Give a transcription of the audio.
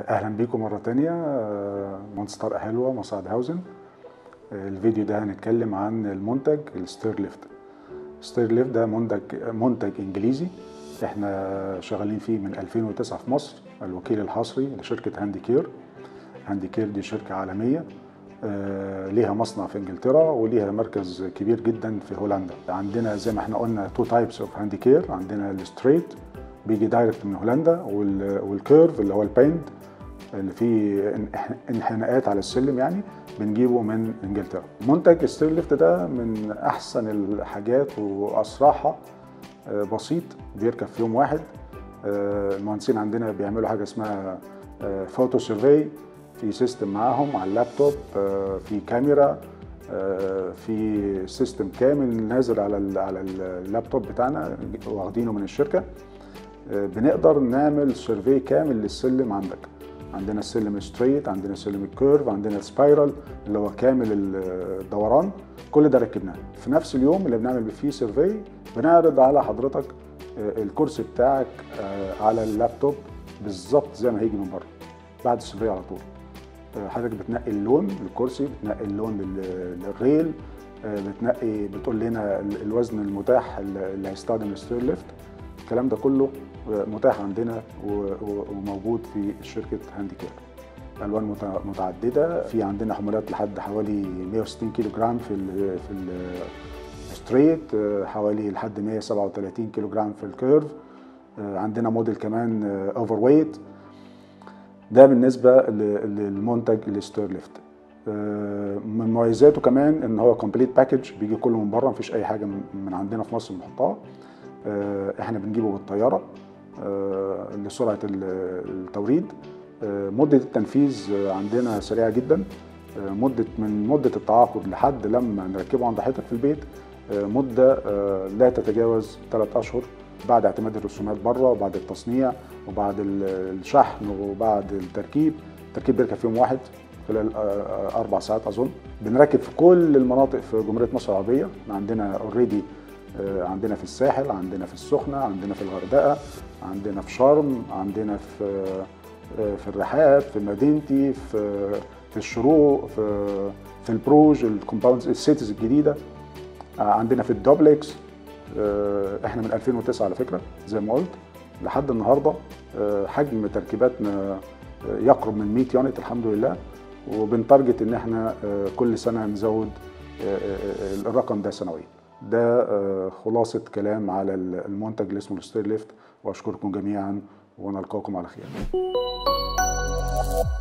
اهلا بيكم مره تانية آه، مهندس طارق حلوه مساعد هاوزن آه، الفيديو ده هنتكلم عن المنتج الستير ليفت ستير ليفت ده منتج منتج انجليزي احنا شغالين فيه من 2009 في مصر الوكيل الحصري لشركه هاندي كير هاندي كير دي شركه عالميه آه، ليها مصنع في انجلترا وليها مركز كبير جدا في هولندا عندنا زي ما احنا قلنا تو تايبس اوف هاندي كير عندنا الستريت بيجي دايركت من هولندا وال- والكيرف اللي هو البيند اللي فيه ان- انحناءات على السلم يعني بنجيبه من انجلترا منتج ستير ليفت ده من احسن الحاجات واسرعها آه، بسيط بيركب في يوم واحد آه، المهندسين عندنا بيعملوا حاجه اسمها فوتو سيرفي في سيستم معاهم على اللابتوب آه، في كاميرا آه، في سيستم كامل نازل على ال- على اللابتوب بتاعنا واخدينه من الشركه آه، بنقدر نعمل سيرفي كامل للسلم عندك عندنا السلم الستريت عندنا السلم الكيرف عندنا السبايرال اللي هو كامل الدوران كل ده ركبناه في نفس اليوم اللي بنعمل فيه سيرفي بنعرض على حضرتك آه، الكرسي بتاعك آه، على اللابتوب بالظبط زي ما هيجي من بره بعد السيرفي على طول آه، حضرتك بتنقي اللون للكرسي بتنقي اللون لل- للريل آه، بتنقي بتقول لنا ال- الوزن المتاح اللي هيستخدم الستير ليفت الكلام ده كله متاح عندنا و- و- وموجود في شركه هاندي كير الوان مت- متعدده في عندنا حمولات لحد حوالي 160 كيلو جرام في ال في الستريت حوالي لحد 137 كيلو جرام في الكيرف آه، عندنا موديل كمان اوفر ويت ده بالنسبه ل- للمنتج الستير ليفت آه، من مميزاته كمان ان هو كومبليت باكج بيجي كله من بره مفيش اي حاجه من من عندنا في مصر بنحطها آه، احنا بنجيبه بالطياره آه، لسرعه ال- التوريد آه، مده التنفيذ آه، عندنا سريعه جدا آه، مده من مده التعاقد لحد لما نركبه عند حضرتك في البيت آه، مده آه، لا تتجاوز ثلاث اشهر بعد اعتماد الرسومات بره وبعد التصنيع وبعد ال- الشحن وبعد التركيب التركيب بيركب في يوم واحد خلال آه، آه، اربع ساعات اظن بنركب في كل المناطق في جمهوريه مصر العربيه عندنا اوريدي عندنا في الساحل عندنا في السخنه عندنا في الغردقه عندنا في شرم عندنا في آه، في الرحاب في مدينتي في في الشروق في في البروج الكومباوندز السيتيز الجديده آه، عندنا في الدوبلكس آه، احنا من 2009 على فكره زي ما قلت لحد النهارده آه، حجم تركيباتنا آه، يقرب من 100 يونت الحمد لله وبنتارجت ان احنا آه، كل سنه نزود آه، آه، آه، الرقم ده سنويا ده آه، خلاصه كلام على المنتج اللي اسمه الستير ليفت واشكركم جميعا ونلقاكم على خير